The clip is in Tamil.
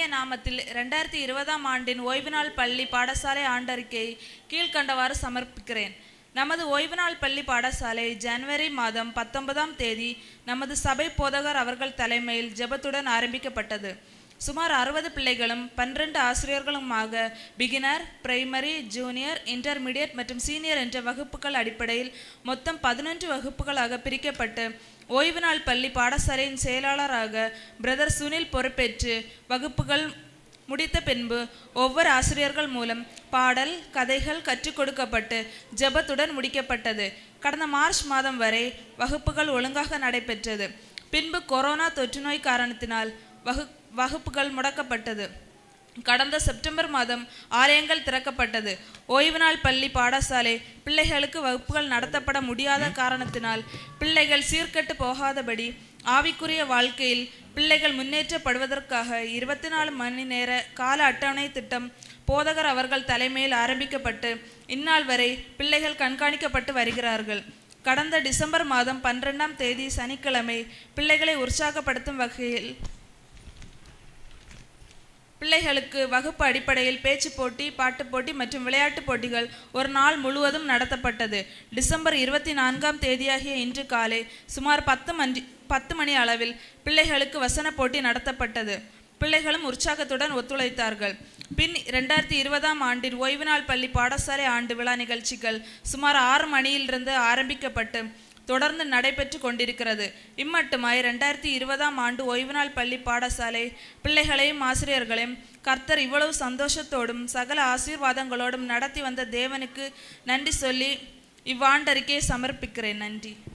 கர்த்தருடைய நாமத்தில் ரெண்டாயிரத்தி இருபதாம் ஆண்டின் ஓய்வு நாள் பள்ளி பாடசாலை ஆண்டறிக்கையை கீழ்க்கண்டவாறு சமர்ப்பிக்கிறேன் நமது ஓய்வு நாள் பள்ளி பாடசாலை ஜனவரி மாதம் பத்தொன்பதாம் தேதி நமது சபை போதகர் அவர்கள் தலைமையில் ஜெபத்துடன் ஆரம்பிக்கப்பட்டது சுமார் அறுபது பிள்ளைகளும் பன்னிரண்டு ஆசிரியர்களுமாக பிகினர் பிரைமரி ஜூனியர் இன்டர்மீடியட் மற்றும் சீனியர் என்ற வகுப்புகள் அடிப்படையில் மொத்தம் பதினொன்று வகுப்புகளாக பிரிக்கப்பட்டு ஓய்வு நாள் பள்ளி பாடசாலையின் செயலாளராக பிரதர் சுனில் பொறுப்பேற்று வகுப்புகள் முடித்த பின்பு ஒவ்வொரு ஆசிரியர்கள் மூலம் பாடல் கதைகள் கற்றுக் கொடுக்கப்பட்டு ஜெபத்துடன் முடிக்கப்பட்டது கடந்த மார்ச் மாதம் வரை வகுப்புகள் ஒழுங்காக நடைபெற்றது பின்பு கொரோனா தொற்றுநோய் காரணத்தினால் வகு வகுப்புகள் முடக்கப்பட்டது கடந்த செப்டம்பர் மாதம் ஆலயங்கள் திறக்கப்பட்டது ஓய்வு நாள் பள்ளி பாடசாலை பிள்ளைகளுக்கு வகுப்புகள் நடத்தப்பட முடியாத காரணத்தினால் பிள்ளைகள் சீர்கெட்டு போகாதபடி ஆவிக்குரிய வாழ்க்கையில் பிள்ளைகள் முன்னேற்றப்படுவதற்காக இருபத்தி நாலு மணி நேர கால அட்டவணை திட்டம் போதகர் அவர்கள் தலைமையில் ஆரம்பிக்கப்பட்டு இந்நாள் வரை பிள்ளைகள் கண்காணிக்கப்பட்டு வருகிறார்கள் கடந்த டிசம்பர் மாதம் பன்னிரெண்டாம் தேதி சனிக்கிழமை பிள்ளைகளை உற்சாகப்படுத்தும் வகையில் பிள்ளைகளுக்கு வகுப்பு அடிப்படையில் பேச்சு போட்டி பாட்டு போட்டி மற்றும் விளையாட்டு போட்டிகள் ஒரு நாள் முழுவதும் நடத்தப்பட்டது டிசம்பர் இருபத்தி நான்காம் தேதியாகிய இன்று காலை சுமார் பத்து மணி பத்து மணி அளவில் பிள்ளைகளுக்கு வசன போட்டி நடத்தப்பட்டது பிள்ளைகளும் உற்சாகத்துடன் ஒத்துழைத்தார்கள் பின் ரெண்டாயிரத்தி இருபதாம் ஆண்டின் ஓய்வு நாள் பள்ளி பாடசாலை ஆண்டு விழா நிகழ்ச்சிகள் சுமார் ஆறு மணியிலிருந்து ஆரம்பிக்கப்பட்டு தொடர்ந்து நடைபெற்று கொண்டிருக்கிறது இம்மட்டுமாய் ரெண்டாயிரத்தி இருபதாம் ஆண்டு ஓய்வு நாள் பள்ளி பாடசாலை பிள்ளைகளையும் ஆசிரியர்களையும் கர்த்தர் இவ்வளவு சந்தோஷத்தோடும் சகல ஆசீர்வாதங்களோடும் நடத்தி வந்த தேவனுக்கு நன்றி சொல்லி இவ்வாண்டறிக்கையை சமர்ப்பிக்கிறேன் நன்றி